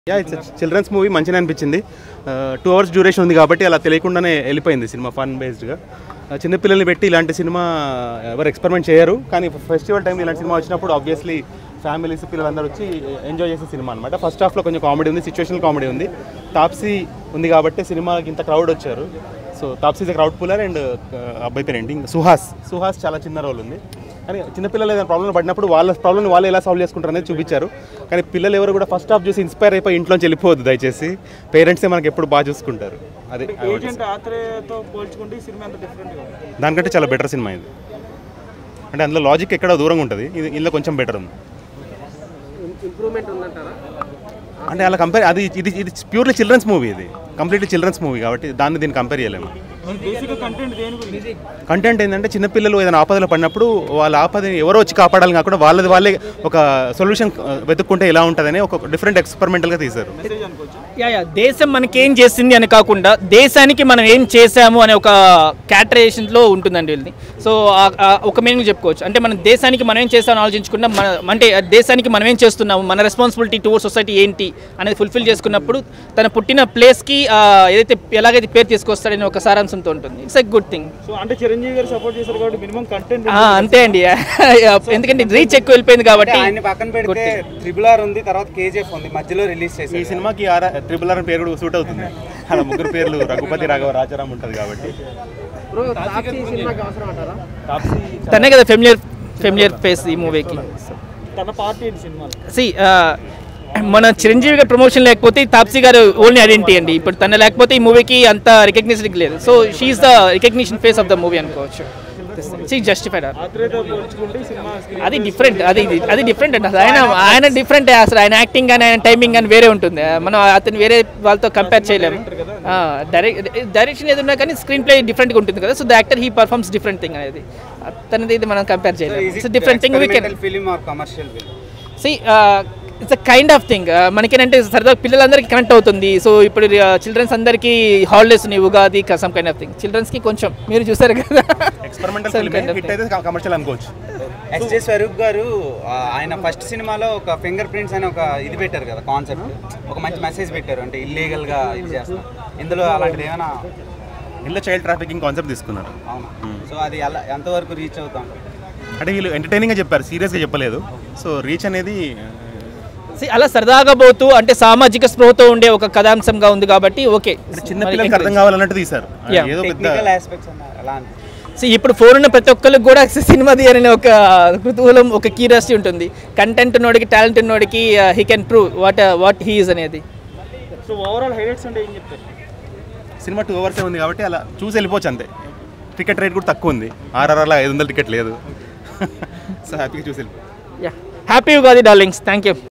Yeah it's children's movie మంచిగా అనిపించింది two hours duration ఉంది కాబట్టి అలా తెలియకుండానే వెళ్ళిపోయింది సినిమా ఫన్ బేస్డ్గా చిన్నపిల్లల్ని పెట్టి ఇలాంటి సినిమా ఎవరు ఎక్స్పెరిమెంట్ చేయరు కానీ ఫెస్టివల్ టైం ఇలాంటి సినిమా వచ్చినప్పుడు ఆబ్వియస్లీ ఫ్యామిలీస్ పిల్లలందరూ వచ్చి ఎంజాయ్ చేసే సినిమా అనమాట ఫస్ట్ హాఫ్లో కొంచెం కామెడీ ఉంది సిచ్యువేషనల్ కామెడీ ఉంది తాప్సీ ఉంది కాబట్టి సినిమాకి ఇంత క్రౌడ్ వచ్చారు so Taapsee is crowd puller and అబ్బాయి పేరు ఏంటి సుహాస్ సుహాస్ చాలా చిన్న రోల్ ఉంది కానీ చిన్నపిల్లలు ఏదైనా ప్రాబ్లం పడినప్పుడు వాళ్ళ ప్రాబ్లమ్ వాళ్ళు ఎలా సాల్వ్ చేసుకుంటారు అనేది చూపించారు కానీ పిల్లలు ఎవరు కూడా ఫస్ట్ హాఫ్ చూసి ఇన్స్పైర్ అయిపోయి ఇంట్లోంచి వెళ్ళిపోవద్దు దయచేసి పేరెంట్సే మనకి ఎప్పుడు బాగా చూసుకుంటారు అది ఏజెంట్ ఆత్రేయతో పోల్చుకుంటే ఈ సినిమా ఎంత డిఫరెంట్గా ఉంది దానికంటే చాలా బెటర్ సినిమా ఇది అంటే అందులో లాజిక్ ఎక్కడ దూరంగా ఉంటుంది ఇది ఇందులో కొంచెం బెటర్ ఉంది ఇంప్రూవ్మెంట్ ఉందంటారా అంటే అలా కంపేర్ అది ఇది ఇది ప్యూర్లీ చిల్డ్రన్స్ మూవీ ఇది కంప్లీట్లీ చిల్డ్రన్స్ మూవీ కాబట్టి దాన్ని దీన్ని కంపేర్ చేయలేము బేసిక్ కంటెంట్ దేని గురించి కంటెంట్ ఏంటంటే చిన్నపిల్లలు ఏదైనా ఆపదలో పడినప్పుడు వాళ్ళ ఆపదని ఎవరో వచ్చి కాపాడాలని కాకుండా వాళ్ళది వాళ్ళే ఒక సొల్యూషన్ వెతుక్కుంటే ఎలా ఉంటుందని ఒక డిఫరెంట్ ఎక్స్పెరిమెంటల్గా తీశారు మెసేజ్ అనుకోవచ్చు యా యా దేశం మనకేం చేసింది అని కాకుండా దేశానికి మనం ఏం చేశాము అనే ఒక క్యాటరేషన్లో ఉంటుందండి వీళ్ళది సో ఆ- ఆ ఒక మీనింగ్ చెప్పుకోవచ్చు అంటే మన దేశానికి మనం ఏం చేస్తామని ఆలోచించకుండా మన అంటే ఆ దేశానికి మనం ఏం చేస్తున్నాము మన రెస్పాన్సిబిలిటీ టువర్డ్ సొసైటీ ఏంటి అనేది ఫుల్ఫిల్ చేసుకున్నప్పుడు తన పుట్టిన ప్లేస్కి ఏదైతే ఎలాగైతే పేరు తీసుకొస్తాడనే ఒక సారాంశంతో ఉంటుంది it's a good thing so అంటే చిరంజీవి గారు సపోర్ట్ చేశారు కాబట్టి మినిమం కంటెంట్ అంతే అండి ఎందుకంటే రీచ్ ఎక్కువ వెళ్ళిపోయింది కాబట్టి ఆయన పక్కన పెడితే త్రిబుల్ ఆర్ ఉంది తర్వాత కేజీఎఫ్ ఉంది మధ్యలో రిలీజ్ ఈ చేశారు సినిమాకి ఆర్ ట్రిపుల్ ఆర్ పేరు కూడా సూట్ అవుతుంది అలా ముగ్గురు పేర్లు రఘుపతి రాఘవ రాజారాం ఉంటుంది కాబట్టి బ్రో తాప్సీ ఈ సినిమాకి అవసరం అంటారా తాప్సీ తనే కదా ఫెమిలియర్ ఫెమిలియర్ ఫేస్ ఈ మూవీకి తన పార్టీ ఏంటి సినిమాలో సి మన చిరంజీవి గారి ప్రమోషన్ లేకపోతే ఈ తాప్సీ గారు ఓన్లీ ఐడెంటిటీ అండి ఇప్పుడు తన లేకపోతే ఈ మూవీకి అంత రికగ్నిషన్ లేదు so she is the recognition face of the movie అనుకోవచ్చు షీ జస్టిఫైడ్ ఆత్రేయతో పోల్చుకుంటే ఈ సినిమా screen అది డిఫరెంట్ అది అది డిఫరెంట్ అండి అసలు ఆయన ఆయన డిఫరెంట్ అసలు ఆయన యాక్టింగ్ కానీ ఆయన టైమింగ్ కానీ వేరే ఉంటుంది మనం అతను వేరే వాళ్ళతో కంపేర్ చేయలేము డైరెక్ట్ డైరెక్షన్ ఏది ఉన్నా కానీ స్క్రీన్ ప్లే డిఫరెంట్గా ఉంటుంది కదా so the actor he performs different thing అనేది తనది ఇది మనం కంపేర్ చేయలేము it's different thing we can film or commercial film see it's a kind of thing మనకేంటంటే సరదా పిల్లలందరికీ కనెక్ట్ అవుతుంది సో ఇప్పుడు చిల్డ్రన్స్ అందరికీ హాలిడేస్ ఉన్నాయి Ugadi some kind of thing చిల్డ్రన్స్కి కొంచెం మీరు చూసారు కదా experimental Some film kind of hit అయితే కమర్షియల్ అనుకోవచ్చు ఎస్జే స్వరూప్ గారు ఆ, ఆయన ఫస్ట్ సినిమాలో ఒక ఫింగర్ ప్రింట్స్ అని ఒక ఇది పెట్టారు కదా కాన్సెప్ట్ ఒక మంచి మెసేజ్ పెట్టారు అంటే ఇల్లీగల్ గా ఇది చేస్తాం ఇందులో అలాంటిది ఏమైనా ఇందులో చైల్డ్ ట్రాఫికింగ్ కాన్సెప్ట్ తీసుకున్నారు అవునా సో అది ఎలా ఎంతవరకు రీచ్ అవుతాం అంటే వీళ్ళు ఎంటర్టైనింగ్గా చెప్పారు సీరియస్గా చెప్పలేదు సో రీచ్ అనేది See, అలా సరదాగా పోతూ అంటే సామాజిక స్పృహతో ఉండే ఒక కథాంశంగా ఉంది కాబట్టి ఓకే చిన్న పిల్లలకి అర్థం కావాలన్నట్టు తీశారు Yeah. ఏదో పెద్ద టెక్నికల్ ఆస్పెక్ట్స్ అన్నారు ఎలా అని సో ఇప్పుడు ఫోన్ ఉన్న ప్రతి ఒక్కరికి కూడా సినిమా తీయాలనే ఒక కుతూహలం ఒక క్యూరియాసిటీ ఉంటుంది కంటెంట్ ఉన్నోడికి టాలెంట్ ఉన్నోడికి he can prove what what he is అనేది సో ఓవరాల్ హైలైట్స్ అంటే ఏం చెప్తారు సినిమా టూ అవర్సే ఉంది కాబట్టి అలా చూసి వెళ్ళిపోవచ్చు అంతే టికెట్ రేట్ కూడా తక్కువ ఉంది ఆర్ఆర్ఆర్లో ఐదు వందల టికెట్ లేదు సో హ్యాపీగా చూసి వెళ్ళిపో yeah happy Ugadi darlings thank you